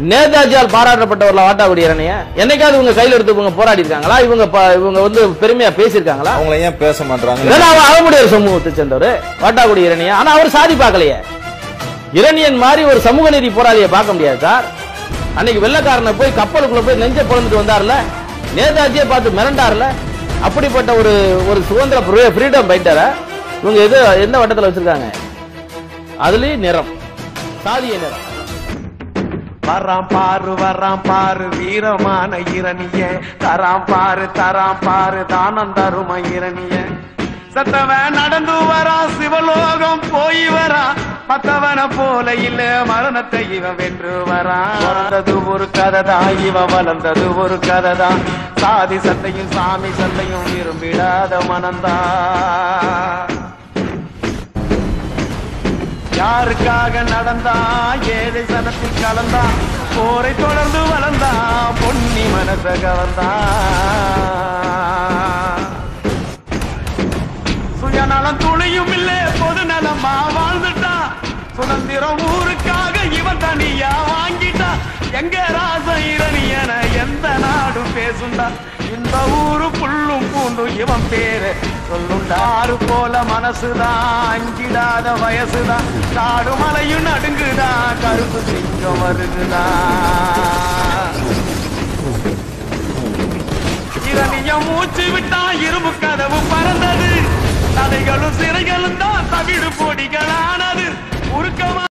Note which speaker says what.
Speaker 1: நேதாஜியால் பாராட்டப்பட்டவர்ல வாட்டாக்குடி இரணைய என்னைக்காவது இவங்க கையில எடுத்து இவங்க போராடி இருக்காங்களா இவங்க ப- இவங்க வந்து பெருமையா பேசியிருக்காங்களா
Speaker 2: அவங்கள ஏன் பேச மாட்டாங்க
Speaker 1: இதெல்லாம் அவர் அகமுடையர் சமூகத்தை சேர்ந்தவர் வாட்டாக்குடி இரணியா ஆனா அவர் சாதி பார்க்கலையே இரணியன் மாதிரி ஒரு சமூக நீதி போராளியை பார்க்க முடியாது சார் அன்னைக்கு வெள்ளக்காரனை போய் கப்பலுக்குள்ள போய் நெஞ்ச பிளந்துட்டு வந்தார்ல நேதாஜியை பார்த்து மிரண்டார்ல அப்படிப்பட்ட ஒரு ஒரு சுதந்திர ஃப்ரீடம் ஃபைட்டரை இவங்க எது எந்த வட்டத்துல வச்சிருக்காங்க அதுலயும் நிறம் சாதிய நிறம்
Speaker 3: வராம் பாரு வராம் பாரு வீரமான இரணிய தராம் பாரு தராம் பாரு தானம் தரும இரணிய சத்தவன் நடந்து வரான் சிவலோகம் போய் வரான் மத்தவன போல இல்ல மரணத்தை இவன் வென்று வரான் வளர்ந்தது ஒரு கதை தான் இவன் வளர்ந்தது ஒரு கதை தான் சாதி சண்டையும் சாமி சண்டையும் விரும்பிடாத மனந்தான் யாருக்காக நடந்தா ஏழை சனத்தில் கலந்தா போரை தொடர்ந்து வளர்ந்தா பொன்னி மனச கலந்தா சுயநலம் துளியும் இல்ல பொது நலமா வாழ்ந்துட்டான் சுதந்திரம் ஊருக்காக இவன் தனியா வாங்கிட்டான் எங்க ராச இரணியன எந்த நாடும் பேசுண்டா இந்த ஊரு புல்லும் பூண்டும் இவன் பேரு சொல்லுண்டாரு போல மனசுதான் அஞ்சிடாத வயசுதான் காடு மலையும் நடுங்குதான் கருப்பு சிங்கம் வருகுதா இரணிய மூச்சு விட்டா இரும்பு கதவு பறந்தது தடைகளும் சிறைகளும் தான் தவிடு பொடிகளானது உருக்கமா